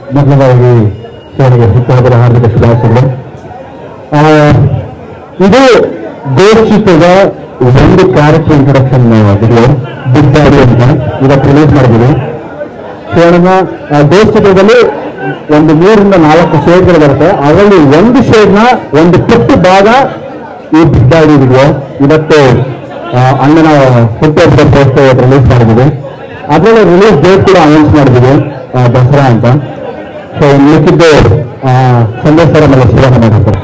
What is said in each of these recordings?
ಮೊದಲನೇದಾಗಿ ಶಿವನಿಗೆ ಹುಟ್ಟುಹಬ್ಬದ ಹಾರ್ದಿಕ ಶುಭಾಶಯಗಳು ಆ, ಇದು ಗೋಚಿತದ ಒಂದು character introduction video Big Daddy ಅಂತ ಇವತ್ತು ರಿಲೀಸ್ ಮಾಡಿದ್ದೀವಿ ಶಿವಣ್ಣ ಗೋಚಿತದಲ್ಲಿ ಒಂದು ಮೂರರಿಂದ ನಾಲ್ಕು ಶೇಡ್ಗಳು ಬರುತ್ತೆ ಅದರಲ್ಲಿ ಒಂದು ಶೇಡ್ನ ಒಂದು ಪುಟ್ಟ ಭಾಗ ಈ ಬಿಗ್ ಡ್ಯಾಡಿ ವಿಡಿಯೋ ಇವತ್ತು ಆ, ಅಣ್ಣನ ಹುಟ್ಟುಹಬ್ಬದ ಪೋಸ್ಟ್ ಇವತ್ತು ರಿಲೀಸ್ ಮಾಡಿದ್ದೀವಿ ಅದರಲ್ಲಿ ರಿಲೀಸ್ ಡೇಟ್ ಕೂಡ ಅನೌನ್ಸ್ ಮಾಡಿದ್ದೀವಿ ಆ, ದಸರಾ ಅಂತ ಸೊ ಮಿಕ್ಕಿದ್ದು ಆ, ಸಂದೇಶ್ ಸರ್ ಆಮೇಲೆ ಶಿವಣ್ಣ ಮಾಡಿರ್ತಾರೆ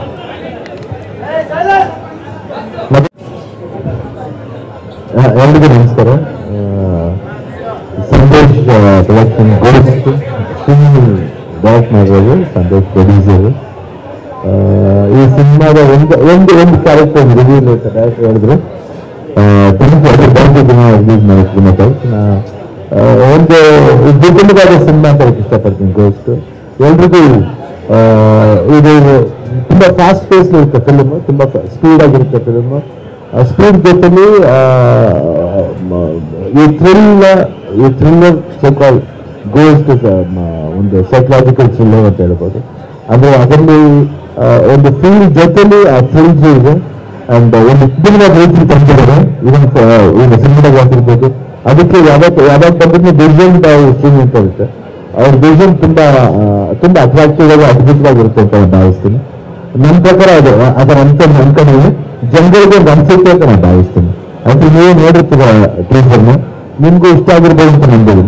ಎಲ್ರಿಗೂ ನಮಸ್ಕಾರ ಆ, ಸಂದೇಶ್ ಪ್ರೊಡಕ್ಷನ್ ಗೋಸ್ಟ್ ಡೈರೆಕ್ಟ್ ಮಾಡಿರೋದು ಸಂದೇಶ್ ಪ್ರೊಡ್ಯೂಸರ್ ಈ ಸಿನಿಮಾದ ಒಂದು ಒಂದು ಒಂದು ಕ್ಯಾರೆಕ್ಟರ್ ರಿವ್ಯೂ ಡೈರೆಕ್ಟರ್ ಹೇಳಿದ್ರು ತುಂಬ ಅದ್ರ ಬಗ್ಗೆ ದಿನ ರಿಲೀಸ್ ಮಾಡಿದ್ರು ಮತ್ತೆ ನಾ ಆ, ಒಂದು ದುಡ್ಡಿಗಾದ ಸಿನಿಮಾ ಅಂತ ಹೇಳಕ್ ಇಷ್ಟಪಡ್ತೀನಿ ಗೋಸ್ಟ್ ಎಲ್ರಿಗೂ ಆ, ಇದು ತುಂಬಾ ಫಾಸ್ಟ್ ಪೇಸ್ ಇರುತ್ತೆ ಫಿಲ್ಮ್ ತುಂಬಾ ಸ್ಪೀಡ್ ಆಗಿರುತ್ತೆ ಫಿಲ್ಮ್ ಸ್ಪೀಡ್ ಜೊತೆಲಿ ಆ, ಮ- ಈ ಥ್ರಿಲ್ ಈ ಥ್ರಿಲ್ಲರ್ ಸೋಕಾಲ್ ಗೋಸ್ಟ್ ಒಂದು ಸೈಕಲಾಜಿಕಲ್ ಥ್ರಿಲ್ಲರ್ ಅಂತ ಹೇಳ್ಬೋದು ಅಂದ್ರೆ ಅದರಲ್ಲಿ ಆ, ಒಂದು ಫೀಲ್ ಜೊತೆಲಿ ಆ ಥ್ರಿಲ್ಸ್ ಇದೆ ಅಂಡ್ ಒಂದು ಸಿನಿಮಾ ರೀತಿ ತಂದಿದ್ದಾರೆ ಇವನ್ ಈಗ ಸಿನಿಮಾದಾಗ ಆಗಿರ್ಬೋದು ಅದಕ್ಕೆ ಯಾವತ್ತು ಯಾವಾಗ ಬಂದ್ರೆ ವಿಷನ್ ಬೈ ಸಿಂಗ್ ಅಂತ ಇರುತ್ತೆ ಅವ್ರ ವಿಷನ್ ತುಂಬಾ ಆ, ತುಂಬಾ ಅಟ್ರಾಕ್ಟಿವ್ ಆಗಿ ಅದ್ಭುತವಾಗಿರುತ್ತೆ ಅಂತ ನಾನು ಭಾವಿಸ್ತೀನಿ ನನ್ನ ಪ್ರಕಾರ ಅದು ಅದರ ಅನ್ಕೊಂಡು ಅನ್ಕೊಂಡಿದ್ದೀನಿ ಜನಗಳಿಗೆ ಒಂದು ಅನ್ಸುತ್ತೆ ಅಂತ ನಾನು ಭಾವಿಸ್ತೀನಿ ಅದು ನೀವು ನೋಡಿರ್ತೀರ ಟೀಚರ್ನ ನಿಮ್ಗೂ ಇಷ್ಟ ಆಗಿರ್ಬೋದು ಅಂತ ನಂಬಿದ್ದೀನಿ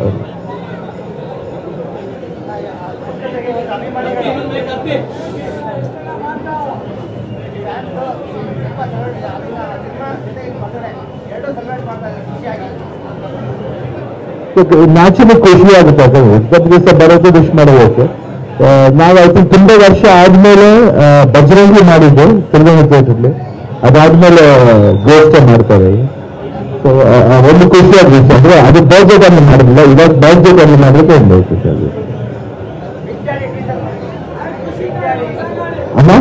ನ್ಯಾಚುರಲ್ ಖುಷಿ ಆಗುತ್ತೆ ಅದು ಇಪ್ಪತ್ತು ದಿವಸ ಬರೋದು ವಿಶ್ ಮಾಡೋದಕ್ಕೆ ಆ, ನಾವು ಐ ಥಿಂಕ್ ತುಂಬಾ ವರ್ಷ ಆದ್ಮೇಲೆ ಆ, ಬಜರಂಗಿ ಮಾಡಿದ್ದು ತಿರುಗಂಗ ಥಿಯೇಟರ್ಲಿ ಅದಾದ್ಮೇಲೆ ಗೋಸ್ಟ್ ಮಾಡ್ತಾರೆ ಸೊ ಒಂದು ಖುಷಿ ಆದ ವಿಷಯ ಅಂದ್ರೆ ಅದು ಬರ್ಜೆಟ್ ಅಲ್ಲಿ ಮಾಡಿಲ್ಲ ಇವಾಗ ಬರ್ಜೆಟ್ ಅಲ್ಲಿ ಮಾಡಿದ್ರೆ ಒಂದು ಖುಷಿ ಆಗುತ್ತೆ ಅಮ್ಮ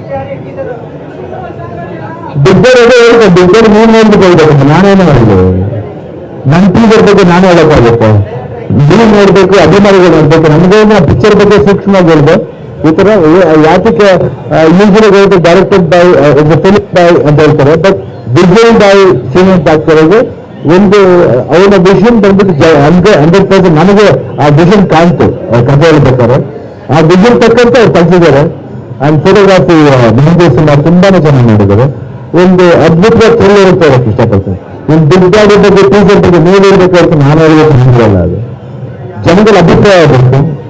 ಬಿಗ್ಗರ್ ಅದೇ ಹೇಳ್ತಾರೆ ಬಿಗ್ಗರ್ ನೀವು ನೋಡ್ಬಿಟ್ಟು ಹೇಳ್ಬೇಕು ನಾನೇನು ಮಾಡಿದೆ ನನ್ನ ಟೀಚರ್ ಬಗ್ಗೆ ನಾನು ಹೇಳಕ್ಕಾಗುತ್ತೆ ನೀವು ನೋಡ್ಬೇಕು ಅಭಿಮಾನಿಗಳು ನೋಡ್ಬೇಕು ನಮಗೆ ಪಿಕ್ಚರ್ ಬಗ್ಗೆ ಸೂಕ್ಷ್ಮವಾಗಿ ಹೇಳಿದೆ ಈ ತರ ಯಾತಕ್ಕೆ ಯೂಶಲಿ ಹೇಳಿದ್ರೆ ಡೈರೆಕ್ಟೆಡ್ ಬೈ ಫಿಲಿಪ್ ಬೈ ಅಂತ ಹೇಳ್ತಾರೆ ಬಟ್ ಡಿಸೈನ್ ಬೈ ಶ್ರೀನಿವಾಸ್ ಆಗ್ತಿರೋದು ಒಂದು ಅವನ ವಿಷನ್ ಬಂದ್ಬಿಟ್ಟು ಹಂಡ್ರೆಡ್ ಪರ್ಸೆಂಟ್ ನನಗೆ ಆ ವಿಷನ್ ಕಾಣ್ತು ಆ ಕಥೆ ಹೇಳ್ಬೇಕಾದ್ರೆ ಆ ವಿಷನ್ ತಕ್ಕಂತೆ ಅವ್ರು ಕಲ್ಸಿದ್ದಾರೆ ಅಂಡ್ ಫೋಟೋಗ್ರಾಫಿ ಮೆಹಂದಿ ಸುಮಾರು ತುಂಬಾನೇ ಚೆನ್ನಾಗಿ ಮಾಡಿದ್ದಾರೆ ಒಂದು ಅದ್ಭುತವಾದ ಥ್ರಿಲ್ಲರ್ ಅಂತ ಹೇಳಕ್ ಇಷ್ಟಪಡ್ತೀನಿ ಒಂದು ಬಿಗ್ ಡ್ಯಾಡಿ ಬಗ್ಗೆ ಟೀಚರ್ ಬಗ್ಗೆ ನೀವು ಹೇಳ್ಬೇಕು ಅಂತ ನಾನು ಹೇಳಬೇಕು ಹಂಗಿರಲ್ಲ ಅದು ಜನಗಳ ಅಭಿಪ್ರಾಯ ಬೇಕು